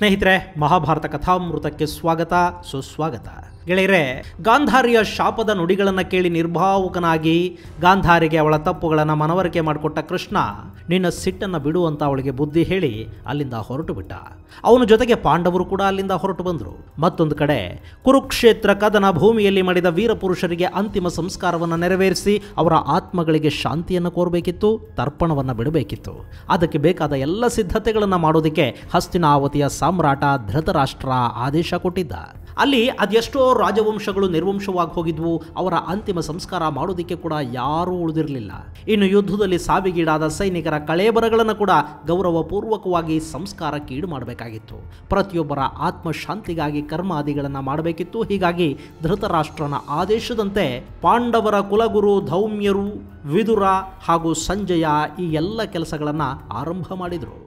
ಸ್ನೇಹಿತರೆ ಮಹಾಭಾರತ ಕಥಾಮೃತಕ್ಕೆ ಸ್ವಾಗತ ಸುಸ್ವಾಗತ ಗೆಳೆಯರೆ ಗಾಂಧಾರಿಯ ಶಾಪದ ನುಡಿಗಳನ್ನು ಕೇಳಿ ನಿರ್ಭಾವುಕನಾಗಿ ಗಾಂಧಾರಿಗೆ ಅವಳ ತಪ್ಪುಗಳನ್ನು ಮನವರಿಕೆ ಮಾಡಿಕೊಟ್ಟ ಕೃಷ್ಣ ನಿನ್ನ ಸಿಟ್ಟನ್ನು ಬಿಡು ಅಂತ ಅವಳಿಗೆ ಬುದ್ಧಿ ಹೇಳಿ ಅಲ್ಲಿಂದ ಹೊರಟು ಬಿಟ್ಟ ಅವನ ಜೊತೆಗೆ ಪಾಂಡವರು ಕೂಡ ಅಲ್ಲಿಂದ ಹೊರಟು ಬಂದರು ಮತ್ತೊಂದು ಕಡೆ ಕುರುಕ್ಷೇತ್ರ ಕದನ ಭೂಮಿಯಲ್ಲಿ ಮಾಡಿದ ವೀರಪುರುಷರಿಗೆ ಅಂತಿಮ ಸಂಸ್ಕಾರವನ್ನು ನೆರವೇರಿಸಿ ಅವರ ಆತ್ಮಗಳಿಗೆ ಶಾಂತಿಯನ್ನು ಕೋರಬೇಕಿತ್ತು ತರ್ಪಣವನ್ನು ಬಿಡಬೇಕಿತ್ತು ಅದಕ್ಕೆ ಬೇಕಾದ ಎಲ್ಲ ಸಿದ್ಧತೆಗಳನ್ನು ಮಾಡೋದಕ್ಕೆ ಹಸ್ತಿನಾವತಿಯ ಸಾಮ್ರಾಟ ಧೃತರಾಷ್ಟ್ರ ಆದೇಶ ಕೊಟ್ಟಿದ್ದ ಅಲ್ಲಿ ಅದೆಷ್ಟೋ ರಾಜವಂಶಗಳು ನಿರ್ವಂಶವಾಗಿ ಹೋಗಿದ್ವು ಅವರ ಅಂತಿಮ ಸಂಸ್ಕಾರ ಮಾಡೋದಕ್ಕೆ ಕೂಡ ಯಾರೂ ಉಳಿದಿರಲಿಲ್ಲ ಇನ್ನು ಯುದ್ಧದಲ್ಲಿ ಸಾವಿಗೀಡಾದ ಸೈನಿಕರ ಕಳೇಬರಗಳನ್ನು ಕೂಡ ಗೌರವಪೂರ್ವಕವಾಗಿ ಸಂಸ್ಕಾರಕ್ಕೆ ಈಡು ಮಾಡಬೇಕಾಗಿತ್ತು ಪ್ರತಿಯೊಬ್ಬರ ಆತ್ಮಶಾಂತಿಗಾಗಿ ಕರ್ಮಾದಿಗಳನ್ನು ಮಾಡಬೇಕಿತ್ತು ಹೀಗಾಗಿ ಧೃತರಾಷ್ಟ್ರನ ಆದೇಶದಂತೆ ಪಾಂಡವರ ಕುಲಗುರು ಧೌಮ್ಯರು ವಿದುರ ಹಾಗೂ ಸಂಜಯ ಈ ಎಲ್ಲ ಕೆಲಸಗಳನ್ನು ಆರಂಭ ಮಾಡಿದರು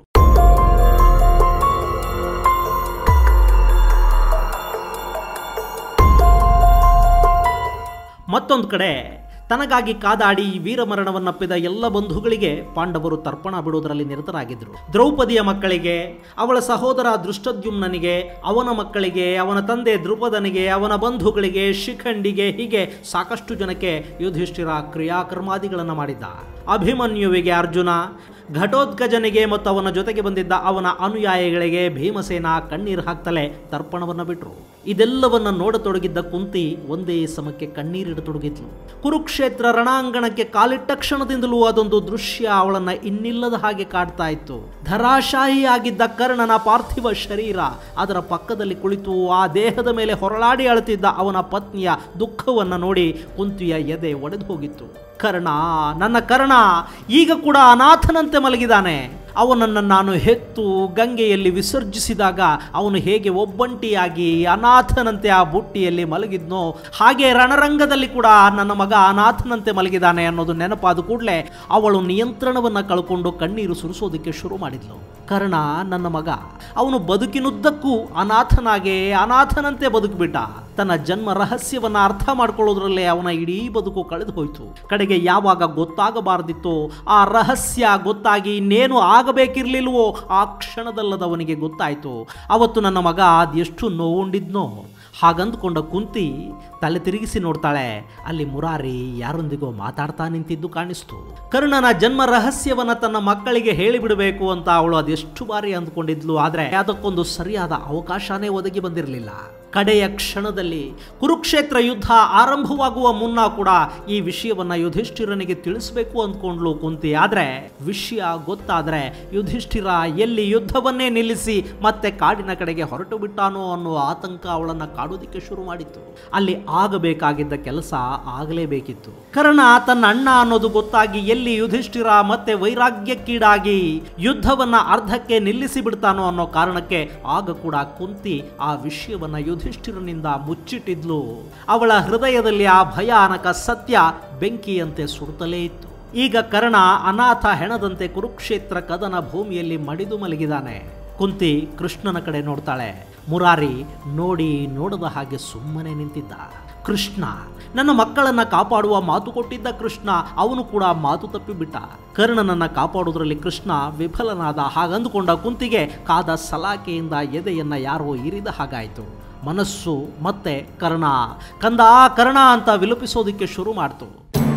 ಮತ್ತೊಂದು ಕಡೆ ತನಗಾಗಿ ಕಾದಾಡಿ ವೀರಮರಣವನ್ನಪ್ಪಿದ ಎಲ್ಲ ಬಂಧುಗಳಿಗೆ ಪಾಂಡವರು ತರ್ಪಣ ಬಿಡುವುದರಲ್ಲಿ ನಿರತರಾಗಿದ್ದರು ದ್ರೌಪದಿಯ ಮಕ್ಕಳಿಗೆ ಅವಳ ಸಹೋದರ ದೃಷ್ಟದ್ಯುಮ್ನನಿಗೆ ಅವನ ಮಕ್ಕಳಿಗೆ ಅವನ ತಂದೆ ದ್ರುಪದನಿಗೆ ಅವನ ಬಂಧುಗಳಿಗೆ ಶಿಖಂಡಿಗೆ ಹೀಗೆ ಸಾಕಷ್ಟು ಜನಕ್ಕೆ ಯುಧಿಷ್ಠಿರ ಕ್ರಿಯಾಕರ್ಮಾದಿಗಳನ್ನು ಮಾಡಿದ್ದ ಅಭಿಮನ್ಯುವಿಗೆ ಅರ್ಜುನ ಘಟೋತ್ಕಜನಿಗೆ ಮತ್ತು ಅವನ ಜೊತೆಗೆ ಬಂದಿದ್ದ ಅವನ ಅನುಯಾಯಿಗಳಿಗೆ ಭೀಮಸೇನ ಕಣ್ಣೀರು ಹಾಕ್ತಲೇ ತರ್ಪಣವನ್ನು ಬಿಟ್ಟರು ಇದೆಲ್ಲವನ್ನ ನೋಡತೊಡಗಿದ್ದ ಕುಂತಿ ಒಂದೇ ಸಮಕ್ಕೆ ಕಣ್ಣೀರಿಡತೊಡಗಿದ್ಲು ಕುರುಕ್ಷೇತ್ರ ರಣಾಂಗಣಕ್ಕೆ ಕಾಲಿಟ್ಟ ಕ್ಷಣದಿಂದಲೂ ಅದೊಂದು ದೃಶ್ಯ ಅವಳನ್ನ ಇನ್ನಿಲ್ಲದ ಹಾಗೆ ಕಾಡ್ತಾ ಇತ್ತು ಧರಾಶಾಹಿಯಾಗಿದ್ದ ಕರ್ಣನ ಪಾರ್ಥಿವ ಶರೀರ ಅದರ ಪಕ್ಕದಲ್ಲಿ ಕುಳಿತು ಆ ದೇಹದ ಮೇಲೆ ಹೊರಳಾಡಿ ಅಳುತ್ತಿದ್ದ ಅವನ ಪತ್ನಿಯ ದುಃಖವನ್ನು ನೋಡಿ ಕುಂತಿಯ ಎದೆ ಒಡೆದು ಹೋಗಿತ್ತು ಕರ್ಣ ನನ್ನ ಕರ್ಣ ಈಗ ಕೂಡ ಅನಾಥನಂತೆ ಮಲಗಿದಾನೆ ಅವನನ್ನು ನಾನು ಹೆತ್ತು ಗಂಗೆಯಲ್ಲಿ ವಿಸರ್ಜಿಸಿದಾಗ ಅವನು ಹೇಗೆ ಒಬ್ಬಂಟಿಯಾಗಿ ಅನಾಥನಂತೆ ಆ ಬುಟ್ಟಿಯಲ್ಲಿ ಮಲಗಿದ್ನೋ ಹಾಗೆ ರಣರಂಗದಲ್ಲಿ ಕೂಡ ನನ್ನ ಮಗ ಅನಾಥನಂತೆ ಮಲಗಿದಾನೆ ಅನ್ನೋದು ನೆನಪಾದ ಕೂಡಲೇ ಅವಳು ನಿಯಂತ್ರಣವನ್ನು ಕಳ್ಕೊಂಡು ಕಣ್ಣೀರು ಸುರಿಸೋದಕ್ಕೆ ಶುರು ಮಾಡಿದ್ಲು ಕರ್ಣ ನನ್ನ ಮಗ ಅವನು ಬದುಕಿನುದ್ದಕ್ಕೂ ಅನಾಥನಾಗೆ ಅನಾಥನಂತೆ ಬದುಕಿಬಿಟ್ಟ ತನ್ನ ಜನ್ಮ ರಹಸ್ಯವನ್ನ ಅರ್ಥ ಮಾಡ್ಕೊಳ್ಳೋದ್ರಲ್ಲೇ ಅವನ ಇಡೀ ಬದುಕು ಕಳೆದು ಹೋಯಿತು ಕಡೆಗೆ ಯಾವಾಗ ಗೊತ್ತಾಗಬಾರ್ದಿತ್ತೋ ಆ ರಹಸ್ಯ ಗೊತ್ತಾಗಿ ಇನ್ನೇನು ಆಗಬೇಕಿರ್ಲಿಲ್ವೋ ಆ ಕ್ಷಣದಲ್ಲದವನಿಗೆ ಗೊತ್ತಾಯಿತು ಅವತ್ತು ನನ್ನ ಮಗ ಅದೆಷ್ಟು ನೋವುಂಡಿದ್ನೋ ಹಾಗಂದ್ಕೊಂಡ ಕುಂತಿ ತಲೆ ತಿರುಗಿಸಿ ನೋಡ್ತಾಳೆ ಅಲ್ಲಿ ಮುರಾರಿ ಯಾರೊಂದಿಗೋ ಮಾತಾಡ್ತಾ ನಿಂತಿದ್ದು ಕಾಣಿಸ್ತು ಕರ್ಣನ ಜನ್ಮ ರಹಸ್ಯವನ್ನ ತನ್ನ ಮಕ್ಕಳಿಗೆ ಹೇಳಿಬಿಡಬೇಕು ಅಂತ ಅವಳು ಅದೆಷ್ಟು ಬಾರಿ ಅಂದ್ಕೊಂಡಿದ್ಲು ಆದರೆ ಅದಕ್ಕೊಂದು ಸರಿಯಾದ ಅವಕಾಶನೇ ಒದಗಿ ಬಂದಿರಲಿಲ್ಲ ಕಡೆಯ ಕ್ಷಣದಲ್ಲಿ ಕುರುಕ್ಷೇತ್ರ ಯುದ್ಧ ಆರಂಭವಾಗುವ ಮುನ್ನ ಕೂಡ ಈ ವಿಷಯವನ್ನ ಯುಧಿಷ್ಠಿರನಿಗೆ ತಿಳಿಸಬೇಕು ಅಂದ್ಕೊಂಡ್ಲು ಕುಂತಿ ಆದ್ರೆ ವಿಷಯ ಗೊತ್ತಾದ್ರೆ ಯುಧಿಷ್ಠಿರ ಎಲ್ಲಿ ಯುದ್ಧವನ್ನೇ ನಿಲ್ಲಿಸಿ ಮತ್ತೆ ಕಾಡಿನ ಕಡೆಗೆ ಹೊರಟು ಬಿಟ್ಟಾನೋ ಅನ್ನೋ ಆತಂಕ ಅವಳನ್ನ ಕಾಡೋದಿಕ್ಕೆ ಶುರು ಮಾಡಿತ್ತು ಅಲ್ಲಿ ಆಗಬೇಕಾಗಿದ್ದ ಕೆಲಸ ಆಗಲೇಬೇಕಿತ್ತು ಕರ್ಣ ತನ್ನ ಅಣ್ಣ ಅನ್ನೋದು ಗೊತ್ತಾಗಿ ಎಲ್ಲಿ ಯುಧಿಷ್ಠಿರ ಮತ್ತೆ ವೈರಾಗ್ಯಕ್ಕೀಡಾಗಿ ಯುದ್ಧವನ್ನ ಅರ್ಧಕ್ಕೆ ನಿಲ್ಲಿಸಿ ಬಿಡ್ತಾನೋ ಅನ್ನೋ ಕಾರಣಕ್ಕೆ ಆಗ ಕೂಡ ಕುಂತಿ ಆ ವಿಷಯವನ್ನ ಯುಧಿಷ್ಠಿರನಿಂದ ಮುಚ್ಚಿಟ್ಟಿದ್ಲು ಅವಳ ಹೃದಯದಲ್ಲಿ ಆ ಭಯಾನಕ ಸತ್ಯ ಬೆಂಕಿಯಂತೆ ಸುಡುತ್ತಲೇ ಇತ್ತು ಈಗ ಕರ್ಣ ಅನಾಥ ಹೆಣದಂತೆ ಕುರುಕ್ಷೇತ್ರ ಕದನ ಭೂಮಿಯಲ್ಲಿ ಮಡಿದು ಮಲಗಿದಾನೆ ಕುಂತಿ ಕೃಷ್ಣನ ಕಡೆ ನೋಡ್ತಾಳೆ ಮುರಾರಿ ನೋಡಿ ನೋಡದ ಹಾಗೆ ಸುಮ್ಮನೆ ನಿಂತಿದ್ದ ಕೃಷ್ಣ ನನ್ನ ಮಕ್ಕಳನ್ನ ಕಾಪಾಡುವ ಮಾತು ಕೊಟ್ಟಿದ್ದ ಕೃಷ್ಣ ಅವನು ಕೂಡ ಮಾತು ತಪ್ಪಿಬಿಟ್ಟ ಕರ್ಣನನ್ನ ಕಾಪಾಡುವುದರಲ್ಲಿ ಕೃಷ್ಣ ವಿಫಲನಾದ ಹಾಗಂದುಕೊಂಡ ಕುಂತಿಗೆ ಕಾದ ಸಲಾಕೆಯಿಂದ ಎದೆಯನ್ನ ಯಾರೋ ಇರಿದ ಹಾಗಾಯಿತು ಮನಸ್ಸು ಮತ್ತೆ ಕರ್ಣ ಕಂದ ಕರ್ಣ ಅಂತ ವಿಲಪಿಸೋದಕ್ಕೆ ಶುರು ಮಾಡ್ತು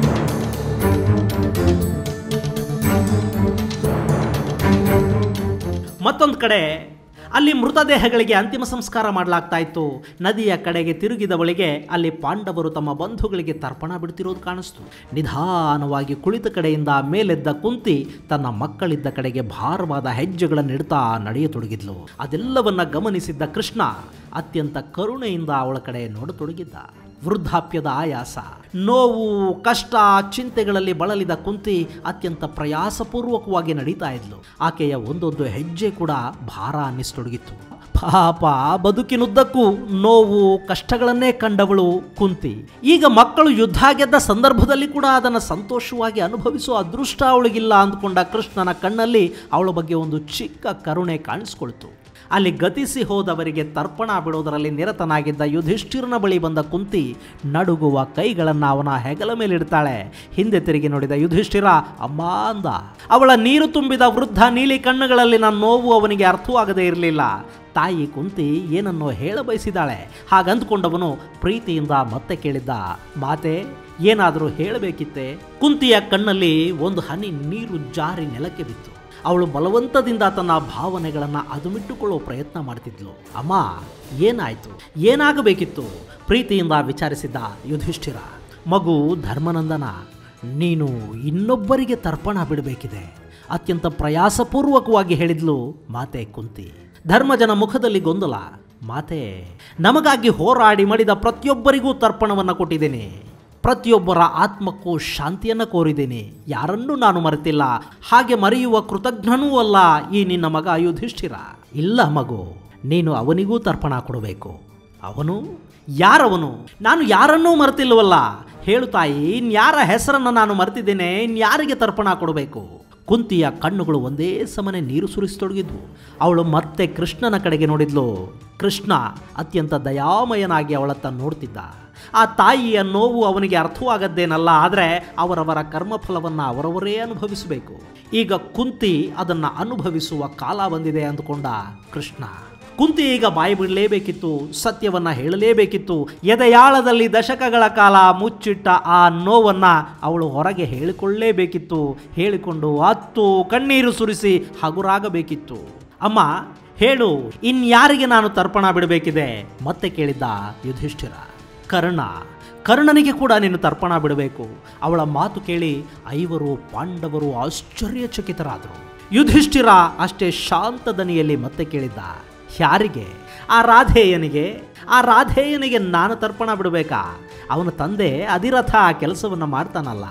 ಮತ್ತೊಂದು ಕಡೆ ಅಲ್ಲಿ ಮೃತದೇಹಗಳಿಗೆ ಅಂತಿಮ ಸಂಸ್ಕಾರ ಮಾಡಲಾಗ್ತಾ ಇತ್ತು ನದಿಯ ಕಡೆಗೆ ತಿರುಗಿದವಳಿಗೆ ಅಲ್ಲಿ ಪಾಂಡವರು ತಮ್ಮ ಬಂಧುಗಳಿಗೆ ತರ್ಪಣ ಬಿಡ್ತಿರೋದು ಕಾಣಿಸ್ತು ನಿಧಾನವಾಗಿ ಕುಳಿತ ಕಡೆಯಿಂದ ಮೇಲೆದ್ದ ಕುಂತಿ ತನ್ನ ಮಕ್ಕಳಿದ್ದ ಕಡೆಗೆ ಭಾರವಾದ ಹೆಜ್ಜೆಗಳನ್ನಿಡ್ತಾ ನಡೆಯತೊಡಗಿದ್ಲು ಅದೆಲ್ಲವನ್ನ ಗಮನಿಸಿದ್ದ ಕೃಷ್ಣ ಅತ್ಯಂತ ಕರುಣೆಯಿಂದ ಅವಳ ಕಡೆ ನೋಡತೊಡಗಿದ್ದ ವೃದ್ಧಾಪ್ಯದ ಆಯಾಸ ನೋವು ಕಷ್ಟ ಚಿಂತೆಗಳಲ್ಲಿ ಬಳಲಿದ ಕುಂತಿ ಅತ್ಯಂತ ಪ್ರಯಾಸಪೂರ್ವಕವಾಗಿ ನಡೀತಾ ಇದ್ಲು ಆಕೆಯ ಒಂದೊಂದು ಹೆಜ್ಜೆ ಕೂಡ ಭಾರ ಅನ್ನಿಸ್ತೊಡಗಿತ್ತು ಪಾಪ ಬದುಕಿನುದ್ದಕ್ಕೂ ನೋವು ಕಷ್ಟಗಳನ್ನೇ ಕಂಡವಳು ಕುಂತಿ ಈಗ ಮಕ್ಕಳು ಯುದ್ಧ ಗೆದ್ದ ಸಂದರ್ಭದಲ್ಲಿ ಕೂಡ ಅದನ್ನು ಸಂತೋಷವಾಗಿ ಅನುಭವಿಸುವ ಅದೃಷ್ಟ ಅವಳಿಗಿಲ್ಲ ಅಂದ್ಕೊಂಡ ಕೃಷ್ಣನ ಕಣ್ಣಲ್ಲಿ ಅವಳ ಬಗ್ಗೆ ಒಂದು ಚಿಕ್ಕ ಕರುಣೆ ಕಾಣಿಸ್ಕೊಳ್ತು ಅಲ್ಲಿ ಗತಿಸಿ ಹೋದವರಿಗೆ ತರ್ಪಣ ಬಿಡೋದರಲ್ಲಿ ನಿರತನಾಗಿದ್ದ ಯುಧಿಷ್ಠಿರನ ಬಳಿ ಬಂದ ಕುಂತಿ ನಡುಗುವ ಕೈಗಳನ್ನು ಅವನ ಹೆಗಲ ಮೇಲಿಡ್ತಾಳೆ ಹಿಂದೆ ತಿರುಗಿ ನೋಡಿದ ಯುಧಿಷ್ಠಿರ ಅಮ್ಮ ಅಂದ ಅವಳ ನೀರು ತುಂಬಿದ ವೃದ್ಧ ನೀಲಿ ಕಣ್ಣುಗಳಲ್ಲಿನ ನೋವು ಅವನಿಗೆ ಅರ್ಥವಾಗದೇ ಇರಲಿಲ್ಲ ತಾಯಿ ಕುಂತಿ ಏನನ್ನೋ ಹೇಳ ಬಯಸಿದಾಳೆ ಹಾಗಂದ್ಕೊಂಡವನು ಪ್ರೀತಿಯಿಂದ ಮತ್ತೆ ಕೇಳಿದ್ದ ಮಾತೆ ಏನಾದರೂ ಹೇಳಬೇಕಿತ್ತೆ ಕುಂತಿಯ ಕಣ್ಣಲ್ಲಿ ಒಂದು ಹನಿ ನೀರು ಜಾರಿ ನೆಲಕ್ಕೆ ಬಿತ್ತು ಅವಳು ಬಲವಂತದಿಂದ ತನ್ನ ಭಾವನೆಗಳನ್ನು ಅದುಮಿಟ್ಟುಕೊಳ್ಳೋ ಪ್ರಯತ್ನ ಮಾಡ್ತಿದ್ಲು ಅಮ್ಮ ಏನಾಯ್ತು ಏನಾಗಬೇಕಿತ್ತು ಪ್ರೀತಿಯಿಂದ ವಿಚಾರಿಸಿದ್ದ ಯುಧಿಷ್ಠಿರ ಮಗು ಧರ್ಮನಂದನ ನೀನು ಇನ್ನೊಬ್ಬರಿಗೆ ತರ್ಪಣ ಬಿಡಬೇಕಿದೆ ಅತ್ಯಂತ ಪ್ರಯಾಸಪೂರ್ವಕವಾಗಿ ಹೇಳಿದ್ಲು ಮಾತೆ ಕುಂತಿ ಧರ್ಮಜನ ಮುಖದಲ್ಲಿ ಗೊಂದಲ ಮಾತೆ ನಮಗಾಗಿ ಹೋರಾಡಿ ಮಾಡಿದ ಪ್ರತಿಯೊಬ್ಬರಿಗೂ ತರ್ಪಣವನ್ನು ಕೊಟ್ಟಿದ್ದೇನೆ ಪ್ರತಿಯೊಬ್ಬರ ಆತ್ಮಕ್ಕೂ ಶಾಂತಿಯನ್ನು ಕೋರಿದ್ದೇನೆ ಯಾರನ್ನೂ ನಾನು ಮರೆತಿಲ್ಲ ಹಾಗೆ ಮರೆಯುವ ಕೃತಜ್ಞನೂ ಅಲ್ಲ ಈ ನಿನ್ನ ಮಗ ಯುಧಿಷ್ಠಿರ ಇಲ್ಲ ಮಗು ನೀನು ಅವನಿಗೂ ತರ್ಪಣ ಕೊಡಬೇಕು ಅವನು ಯಾರವನು ನಾನು ಯಾರನ್ನೂ ಮರೆತಿಲ್ವಲ್ಲ ಹೇಳು ತಾಯಿ ಇನ್ಯಾರ ಹೆಸರನ್ನು ನಾನು ಮರೆತಿದ್ದೇನೆ ಇನ್ಯಾರಿಗೆ ತರ್ಪಣ ಕೊಡಬೇಕು ಕುಂತಿಯ ಕಣ್ಣುಗಳು ಒಂದೇ ಸಮನೆ ನೀರು ಸುರಿಸತೊಡಗಿದ್ವು ಅವಳು ಮತ್ತೆ ಕೃಷ್ಣನ ಕಡೆಗೆ ನೋಡಿದ್ಲು ಕೃಷ್ಣ ಅತ್ಯಂತ ದಯಾಮಯನಾಗಿ ಅವಳತ್ತ ನೋಡ್ತಿದ್ದ ಆ ತಾಯಿಯ ನೋವು ಅವನಿಗೆ ಅರ್ಥವಾಗದ್ದೇನಲ್ಲ ಆದರೆ ಅವರವರ ಕರ್ಮಫಲವನ್ನು ಅವರವರೇ ಅನುಭವಿಸಬೇಕು ಈಗ ಕುಂತಿ ಅದನ್ನು ಅನುಭವಿಸುವ ಕಾಲ ಬಂದಿದೆ ಅಂದುಕೊಂಡ ಕೃಷ್ಣ ಕುಂತಿ ಈಗ ಬಾಯಿ ಬಿಡಲೇಬೇಕಿತ್ತು ಸತ್ಯವನ್ನ ಹೇಳಲೇಬೇಕಿತ್ತು ಎದೆಯಾಳದಲ್ಲಿ ದಶಕಗಳ ಕಾಲ ಮುಚ್ಚಿಟ್ಟ ಆ ನೋವನ್ನ ಅವಳು ಹೊರಗೆ ಹೇಳಿಕೊಳ್ಳಲೇಬೇಕಿತ್ತು ಹೇಳಿಕೊಂಡು ಅತ್ತು ಕಣ್ಣೀರು ಸುರಿಸಿ ಹಗುರಾಗಬೇಕಿತ್ತು ಅಮ್ಮ ಹೇಳು ಇನ್ಯಾರಿಗೆ ನಾನು ತರ್ಪಣ ಬಿಡಬೇಕಿದೆ ಮತ್ತೆ ಕೇಳಿದ್ದ ಯುಧಿಷ್ಠಿರ ಕರ್ಣ ಕರ್ಣನಿಗೆ ಕೂಡ ನೀನು ತರ್ಪಣ ಬಿಡಬೇಕು ಅವಳ ಮಾತು ಕೇಳಿ ಐವರು ಪಾಂಡವರು ಆಶ್ಚರ್ಯಚಕಿತರಾದರು ಯುಧಿಷ್ಠಿರ ಅಷ್ಟೇ ಶಾಂತ ದನಿಯಲ್ಲಿ ಮತ್ತೆ ಕೇಳಿದ್ದ ಯಾರಿಗೆ ಆ ರಾಧೇಯನಿಗೆ ಆ ರಾಧೇಯನಿಗೆ ನಾನು ತರ್ಪಣ ಬಿಡಬೇಕಾ ಅವನ ತಂದೆ ಅಧಿರಥ ಆ ಕೆಲಸವನ್ನು ಮಾಡ್ತಾನಲ್ಲ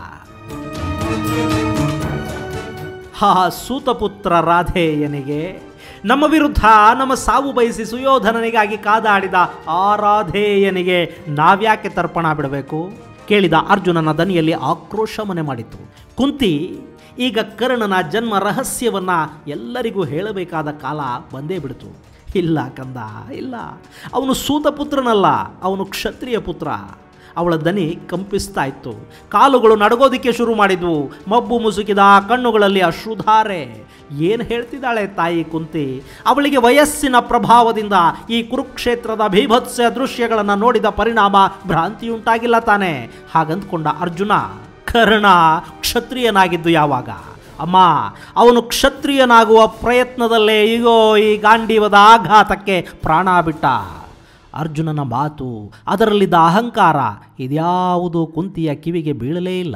ಹಾ ಸೂತಪುತ್ರ ರಾಧೇಯನಿಗೆ ನಮ್ಮ ವಿರುದ್ಧ ನಮ್ಮ ಸಾವು ಬಯಸಿ ಸುಯೋಧನನಿಗಾಗಿ ಕಾದಾಡಿದ ಆ ರಾಧೇಯನಿಗೆ ನಾವ್ಯಾಕೆ ತರ್ಪಣ ಬಿಡಬೇಕು ಕೇಳಿದ ಅರ್ಜುನನ ದನಿಯಲ್ಲಿ ಆಕ್ರೋಶ ಮನೆ ಮಾಡಿತು ಕುಂತಿ ಈಗ ಕರ್ಣನ ಜನ್ಮ ರಹಸ್ಯವನ್ನ ಎಲ್ಲರಿಗೂ ಹೇಳಬೇಕಾದ ಕಾಲ ಬಂದೇ ಬಿಡ್ತು ಇಲ್ಲ ಕಂದ ಇಲ್ಲ ಅವನು ಸೂತಪುತ್ರನಲ್ಲ ಅವನು ಕ್ಷತ್ರಿಯ ಪುತ್ರ ಅವಳ ದನಿ ಕಂಪಿಸ್ತಾ ಇತ್ತು ಕಾಲುಗಳು ನಡಗೋದಿಕ್ಕೆ ಶುರು ಮಾಡಿದ್ವು ಮಬ್ಬು ಮುಸುಕಿದ ಆ ಕಣ್ಣುಗಳಲ್ಲಿ ಅಶ್ರುಧಾರೆ ಏನು ಹೇಳ್ತಿದ್ದಾಳೆ ತಾಯಿ ಕುಂತಿ ಅವಳಿಗೆ ವಯಸ್ಸಿನ ಪ್ರಭಾವದಿಂದ ಈ ಕುರುಕ್ಷೇತ್ರದ ಭೀಭತ್ಸ ದೃಶ್ಯಗಳನ್ನು ನೋಡಿದ ಪರಿಣಾಮ ಭ್ರಾಂತಿಯುಂಟಾಗಿಲ್ಲ ತಾನೆ ಹಾಗಂದ್ಕೊಂಡ ಅರ್ಜುನ ಕರ್ಣ ಕ್ಷತ್ರಿಯನಾಗಿದ್ದು ಯಾವಾಗ ಅಮ್ಮ ಅವನು ಕ್ಷತ್ರಿಯನಾಗುವ ಪ್ರಯತ್ನದಲ್ಲೇ ಈಗೋ ಈ ಗಾಂಡೀವದ ಆಘಾತಕ್ಕೆ ಪ್ರಾಣ ಬಿಟ್ಟ ಅರ್ಜುನನ ಮಾತು ಅದರಲ್ಲಿದ್ದ ಅಹಂಕಾರ ಇದ್ಯಾವುದೂ ಕುಂತಿಯ ಕಿವಿಗೆ ಬೀಳಲೇ ಇಲ್ಲ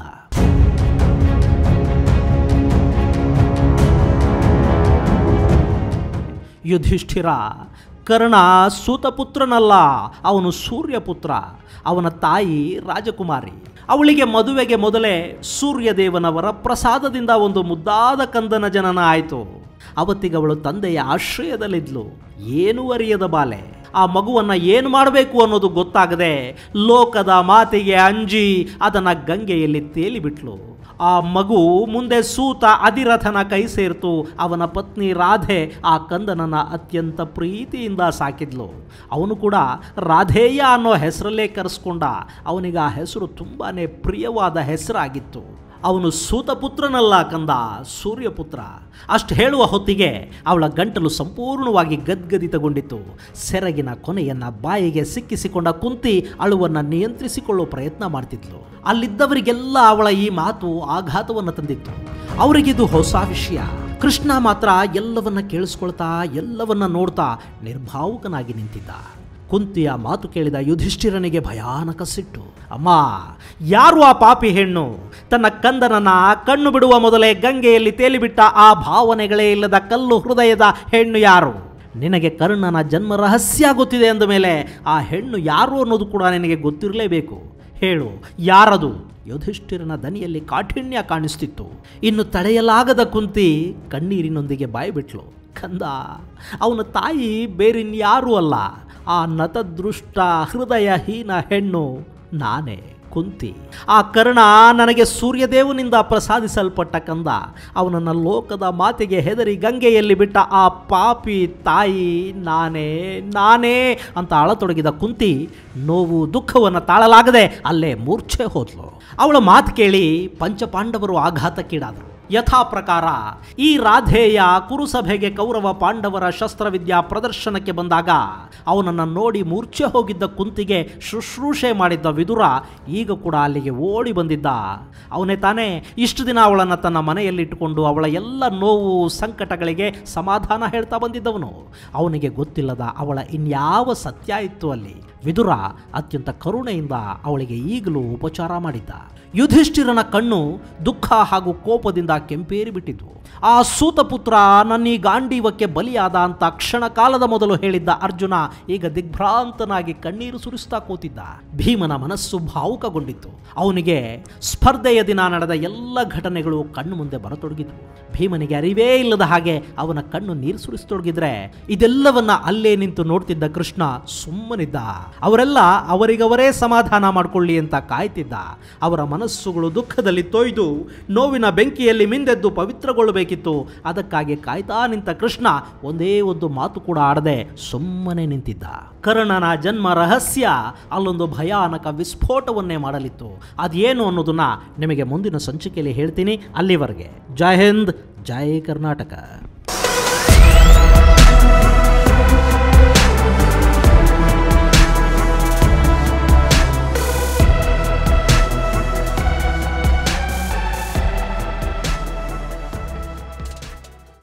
ಯುಧಿಷ್ಠಿರ ಕರ್ಣ ಸೂತಪುತ್ರನಲ್ಲ ಅವನು ಸೂರ್ಯಪುತ್ರ ಅವನ ತಾಯಿ ರಾಜಕುಮಾರಿ ಅವಳಿಗೆ ಮದುವೆಗೆ ಮೊದಲೇ ಸೂರ್ಯದೇವನವರ ಪ್ರಸಾದದಿಂದ ಒಂದು ಮುದ್ದಾದ ಕಂದನ ಜನನ ಆಯಿತು ಅವತ್ತಿಗೆ ಅವಳು ತಂದೆಯ ಆಶ್ರಯದಲ್ಲಿದ್ಲು ಏನೂ ಅರಿಯದ ಬಾಲೆ ಆ ಮಗುವನ್ನ ಏನು ಮಾಡಬೇಕು ಅನ್ನೋದು ಗೊತ್ತಾಗದೆ ಲೋಕದ ಮಾತಿಗೆ ಅಂಜಿ ಅದನ್ನ ಗಂಗೆಯಲ್ಲಿ ತೇಲಿಬಿಟ್ಲು ಆ ಮಗು ಮುಂದೆ ಸೂತ ಅಧಿರಥನ ಕೈ ಸೇರ್ತು ಅವನ ಪತ್ನಿ ರಾಧೆ ಆ ಕಂದನನ್ನ ಅತ್ಯಂತ ಪ್ರೀತಿಯಿಂದ ಸಾಕಿದ್ಲು ಅವನು ಕೂಡ ರಾಧೇಯ ಅನ್ನೋ ಹೆಸರಲ್ಲೇ ಕರೆಸ್ಕೊಂಡ ಅವನಿಗೆ ಆ ಹೆಸರು ತುಂಬಾನೇ ಪ್ರಿಯವಾದ ಹೆಸರಾಗಿತ್ತು ಅವನು ಸೂತಪುತ್ರನಲ್ಲ ಕಂದ ಸೂರ್ಯಪುತ್ರ ಅಷ್ಟು ಹೇಳುವ ಹೊತ್ತಿಗೆ ಅವಳ ಗಂಟಲು ಸಂಪೂರ್ಣವಾಗಿ ಗದ್ಗದಿತಗೊಂಡಿತು ಸೆರಗಿನ ಕೊನೆಯನ್ನ ಬಾಯಿಗೆ ಸಿಕ್ಕಿಸಿಕೊಂಡ ಕುಂತಿ ಅಳುವನ್ನ ನಿಯಂತ್ರಿಸಿಕೊಳ್ಳೋ ಪ್ರಯತ್ನ ಮಾಡ್ತಿದ್ಲು ಅಲ್ಲಿದ್ದವರಿಗೆಲ್ಲ ಅವಳ ಈ ಮಾತು ಆಘಾತವನ್ನು ತಂದಿತ್ತು ಅವರಿಗಿದು ಹೊಸ ವಿಷಯ ಕೃಷ್ಣ ಮಾತ್ರ ಎಲ್ಲವನ್ನ ಕೇಳಿಸ್ಕೊಳ್ತಾ ಎಲ್ಲವನ್ನ ನೋಡ್ತಾ ನಿರ್ಭಾವುಕನಾಗಿ ನಿಂತಿದ್ದ ಕುಂತಿಯ ಮಾತು ಕೇಳಿದ ಯುಧಿಷ್ಠಿರನಿಗೆ ಭಯಾನಕ ಸಿಟ್ಟು ಅಮ್ಮ ಯಾರು ಆ ಪಾಪಿ ಹೆಣ್ಣು ತನ್ನ ಕಂದನನ್ನ ಕಣ್ಣು ಬಿಡುವ ಮೊದಲೇ ಗಂಗೆಯಲ್ಲಿ ತೇಲಿಬಿಟ್ಟ ಆ ಭಾವನೆಗಳೇ ಇಲ್ಲದ ಕಲ್ಲು ಹೃದಯದ ಹೆಣ್ಣು ಯಾರು ನಿನಗೆ ಕರ್ಣನ ಜನ್ಮ ರಹಸ್ಯ ಗೊತ್ತಿದೆ ಅಂದ ಮೇಲೆ ಆ ಹೆಣ್ಣು ಯಾರು ಅನ್ನೋದು ಕೂಡ ನಿನಗೆ ಗೊತ್ತಿರಲೇಬೇಕು ಹೇಳು ಯಾರದು ಯುಧಿಷ್ಠಿರನ ದನಿಯಲ್ಲಿ ಕಾಠಿಣ್ಯ ಕಾಣಿಸ್ತಿತ್ತು ಇನ್ನು ತಡೆಯಲಾಗದ ಕುಂತಿ ಕಣ್ಣೀರಿನೊಂದಿಗೆ ಬಾಯ್ಬಿಟ್ಲು ಕಂದ ಅವನ ತಾಯಿ ಬೇರಿನ್ಯಾರೂ ಅಲ್ಲ ಆ ನತದೃಷ್ಟ ಹೃದಯಹೀನ ಹೆಣ್ಣು ನಾನೇ ಕುಂತಿ ಆ ಕರ್ಣ ನನಗೆ ಸೂರ್ಯದೇವನಿಂದ ಪ್ರಸಾದಿಸಲ್ಪಟ್ಟ ಕಂದ ಅವನನ್ನು ಲೋಕದ ಮಾತಿಗೆ ಹೆದರಿ ಗಂಗೆಯಲ್ಲಿ ಬಿಟ್ಟ ಆ ಪಾಪಿ ತಾಯಿ ನಾನೇ ನಾನೇ ಅಂತ ಅಳತೊಡಗಿದ ಕುಂತಿ ನೋವು ದುಃಖವನ್ನು ತಾಳಲಾಗದೆ ಅಲ್ಲೇ ಮೂರ್ಛೆ ಹೋದ್ಲು ಅವಳ ಮಾತು ಕೇಳಿ ಪಂಚಪಾಂಡವರು ಆಘಾತಕ್ಕೀಡಾದರು ಯಥಾ ಪ್ರಕಾರ ಈ ರಾಧೇಯ ಕುರುಸಭೆಗೆ ಕೌರವ ಪಾಂಡವರ ಶಸ್ತ್ರವಿದ್ಯಾ ಪ್ರದರ್ಶನಕ್ಕೆ ಬಂದಾಗ ಅವನನ್ನು ನೋಡಿ ಮೂರ್ಛೆ ಹೋಗಿದ್ದ ಕುಂತಿಗೆ ಶುಶ್ರೂಷೆ ಮಾಡಿದ್ದ ವಿದುರ ಈಗ ಕೂಡ ಅಲ್ಲಿಗೆ ಓಡಿ ಬಂದಿದ್ದ ಅವನೇ ತಾನೇ ಇಷ್ಟು ದಿನ ಅವಳನ್ನು ತನ್ನ ಮನೆಯಲ್ಲಿಟ್ಟುಕೊಂಡು ಅವಳ ಎಲ್ಲ ನೋವು ಸಂಕಟಗಳಿಗೆ ಸಮಾಧಾನ ಹೇಳ್ತಾ ಬಂದಿದ್ದವನು ಅವನಿಗೆ ಗೊತ್ತಿಲ್ಲದ ಅವಳ ಇನ್ಯಾವ ಸತ್ಯ ಇತ್ತು ಅಲ್ಲಿ ವಿದುರ ಅತ್ಯಂತ ಕರುಣೆಯಿಂದ ಅವಳಿಗೆ ಈಗಲೂ ಉಪಚಾರ ಮಾಡಿದ್ದ ಯುಧಿಷ್ಠಿರನ ಕಣ್ಣು ದುಃಖ ಹಾಗೂ ಕೋಪದಿಂದ ಕೆಂಪೇರಿ ಬಿಟ್ಟಿತು ಆ ಸೂತಪುತ್ರ ನನ್ನೀ ಗಾಂಡೀವಕ್ಕೆ ಬಲಿಯಾದ ಅಂತ ಕ್ಷಣ ಕಾಲದ ಮೊದಲು ಹೇಳಿದ್ದ ಅರ್ಜುನ ಈಗ ದಿಗ್ಭ್ರಾಂತನಾಗಿ ಕಣ್ಣೀರು ಸುರಿಸ್ತಾ ಕೂತಿದ್ದ ಭೀಮನ ಮನಸ್ಸು ಭಾವುಕಗೊಂಡಿತ್ತು ಅವನಿಗೆ ಸ್ಪರ್ಧೆಯ ದಿನ ನಡೆದ ಎಲ್ಲ ಘಟನೆಗಳು ಕಣ್ಣು ಮುಂದೆ ಬರತೊಡಗಿದ್ವು ಭೀಮನಿಗೆ ಅರಿವೇ ಇಲ್ಲದ ಹಾಗೆ ಅವನ ಕಣ್ಣು ನೀರು ಸುರಿಸತೊಡಗಿದ್ರೆ ಇದೆಲ್ಲವನ್ನ ಅಲ್ಲೇ ನಿಂತು ನೋಡ್ತಿದ್ದ ಕೃಷ್ಣ ಸುಮ್ಮನಿದ್ದ ಅವರೆಲ್ಲ ಅವರಿಗವರೇ ಸಮಾಧಾನ ಮಾಡಿಕೊಳ್ಳಿ ಅಂತ ಕಾಯ್ತಿದ್ದ ಅವರ ಮನಸ್ಸುಗಳು ದುಃಖದಲ್ಲಿ ತೊಯ್ದು ನೋವಿನ ಬೆಂಕಿಯಲ್ಲಿ ಮಿಂದೆದ್ದು ಪವಿತ್ರಗೊಳ್ಳಬೇಕಿತ್ತು ಅದಕ್ಕಾಗಿ ಕಾಯ್ತಾ ನಿಂತ ಕೃಷ್ಣ ಒಂದೇ ಒಂದು ಮಾತು ಕೂಡ ಆಡದೆ ಸುಮ್ಮನೆ ನಿಂತಿದ್ದ ಕರ್ಣನ ಜನ್ಮ ರಹಸ್ಯ ಅಲ್ಲೊಂದು ಭಯಾನಕ ವಿಸ್ಫೋಟವನ್ನೇ ಮಾಡಲಿತ್ತು ಅದೇನು ಅನ್ನೋದನ್ನ ನಿಮಗೆ ಮುಂದಿನ ಸಂಚಿಕೆಯಲ್ಲಿ ಹೇಳ್ತೀನಿ ಅಲ್ಲಿವರೆಗೆ ಜೈ ಹಿಂದ್ ಜೈ ಕರ್ನಾಟಕ